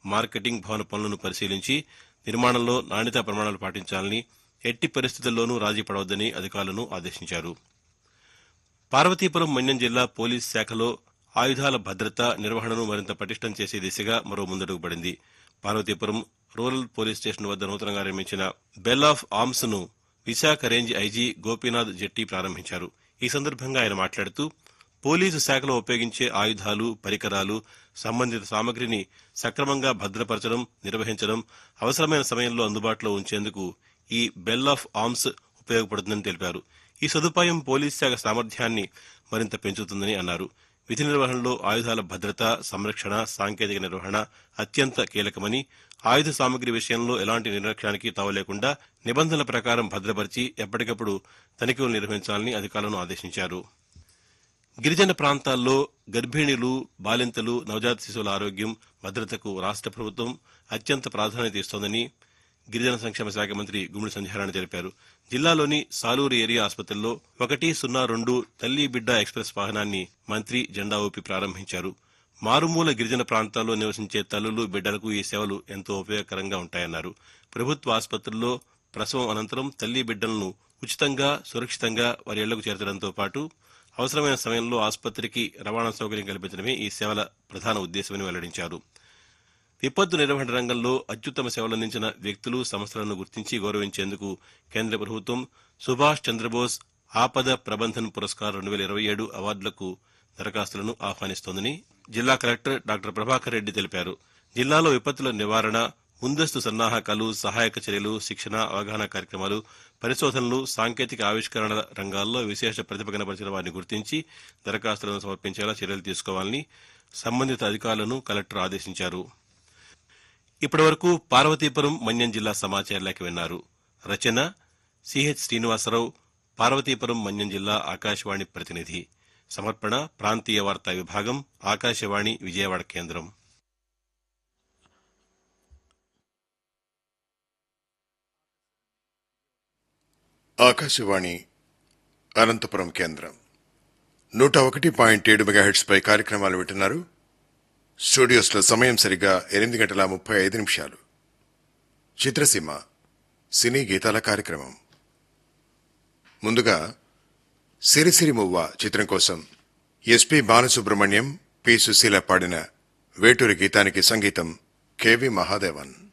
marketing భవన పనులను పరిశీలించి నిర్మాణంలో నాణ్యతా ప్రమాణాలు పాటించాలని ఎట్టి పరిస్థితుల్లోనూ రాజీ పడవద్దని అధికారులను ఆదేశించారు పార్వతీపురం మన్యం జిల్లా పోలీస్ శాఖలో ఆయుధాల భద్రత నిర్వహణను మరింత పటిష్టం చేసే దిశగా మరో ముందడుగు పడింది పార్వతీపురం రూరల్ పోలీస్ స్టేషన్ వద్ద నూతనంగా నిర్మించిన బెల్ ఆఫ్ ఆర్మ్స్ ను విశాఖ రేంజ్ ఐజీ గోపీనాథ్ జెట్టి ప్రారంభించారు ఈ సందర్భంగా ఆయన మాట్లాడుతూ పోలీసు శాఖలో ఉపయోగించే ఆయుధాలు పరికరాలు సంబంధిత సామగ్రిని సక్రమంగా భద్రపరచడం నిర్వహించడం అవసరమైన సమయంలో అందుబాటులో ఉంచేందుకు ఈ బెల్ ఆఫ్ ఆర్మ్స్ ఉపయోగపడుతుందని తెలిపారు ఈ సదుపాయం పోలీస్ శాఖ సామర్థ్యాన్ని మరింత పెంచుతుందని అన్నారు విధి నిర్వహణలో ఆయుధాల భద్రత సంరక్షణ సాంకేతిక నిర్వహణ అత్యంత కీలకమని ఆయుధ సామగ్రి విషయంలో ఎలాంటి నిర్లక్ష్యానికి తావులేకుండా నిబంధనల ప్రకారం భద్రపరిచి ఎప్పటికప్పుడు తనిఖీలు నిర్వహించాలని అధికారులను ఆదేశించారు గిరిజన ప్రాంతాల్లో గర్భిణీలు బాలింతలు నవజాత శిశువుల ఆరోగ్యం భద్రతకు రాష్ట్ర ప్రభుత్వం అత్యంత ప్రాధాన్యత ఇస్తోందని గిరిజన సంక్షేమ శాఖ మంత్రి గుమిడి సంధ్యారాయణ తెలిపారు జిల్లాలోని సాలూరు ఏరియా ఆసుపత్రిలో ఒకటి సున్నా రెండు తల్లి బిడ్డ ఎక్స్ప్రెస్ వాహనాన్ని మంత్రి జెండా ఊపి ప్రారంభించారు మారుమూల గిరిజన ప్రాంతాల్లో నివసించే తల్లులు బిడ్డలకు ఈ సేవలు ఎంతో ఉపయోగకరంగా ఉంటాయన్నారు ప్రభుత్వ ఆసుపత్రుల్లో ప్రసవం అనంతరం తల్లి బిడ్డలను ఉచితంగా సురక్షితంగా వారి ఇళ్లకు చేర్చడంతో పాటు అవసరమైన సమయంలో ఆసుపత్రికి రవాణా సౌకర్యం కల్పించడమే ఈ సేవల ప్రధాన ఉద్దేశమని వెల్లడించారు విపత్తు నిర్వహణ రంగంలో అత్యుత్తమ సేవలందించిన వ్యక్తులు సంస్థలను గుర్తించి గౌరవించేందుకు కేంద్ర ప్రభుత్వం సుభాష్ చంద్రబోస్ ఆపద ప్రబంధన్ పురస్కార్ రెండు వేల ఇరవై ఏడు అవార్డులకు దరఖాస్తులను ఆహ్వానిస్తోందని జిల్లా కలెక్టర్ డాక్టర్ ప్రభాకర్ రెడ్డి తెలిపారు జిల్లాలో విపత్తుల నివారణ ముందస్తు సన్నాహకాలు సహాయక చర్యలు శిక్షణ అవగాహన కార్యక్రమాలు పరిశోధనలు సాంకేతిక ఆవిష్కరణల రంగాల్లో విశేష ప్రతిభ కనబరిచిన వారిని గుర్తించి దరఖాస్తులను సమర్పించేలా చర్యలు తీసుకోవాలని సంబంధిత అధికారులను కలెక్టర్ ఆదేశించారు ఇప్పటివరకు పార్వతీపురం మన్యం జిల్లా సమాచార లేఖ విన్నారు రచన సిహెచ్ శ్రీనివాసరావు పార్వతీపురం మన్యం జిల్లా ఆకాశవాణి ప్రతినిధి సమర్పణ ప్రాంతీయ వార్తా విభాగం ఆకాశవాణి విజయవాడ కేంద్రం ఆకాశవాణి అనంతపురం కేంద్రం నూట ఒకటి పాయింట్ ఏడు మెగాహెట్స్ పై కార్యక్రమాలు వింటున్నారు స్టూడియోస్లో సమయం సరిగ్గా ఎనిమిది గంటల ముప్పై ఐదు నిమిషాలు చిత్రసీమ సినీ గీతాల కార్యక్రమం ముందుగా సిరిసిరి మువ్వ చిత్రం కోసం ఎస్పి బాలసుబ్రహ్మణ్యం పి సుశీల పాడిన వేటూరి గీతానికి సంగీతం కెవి మహాదేవన్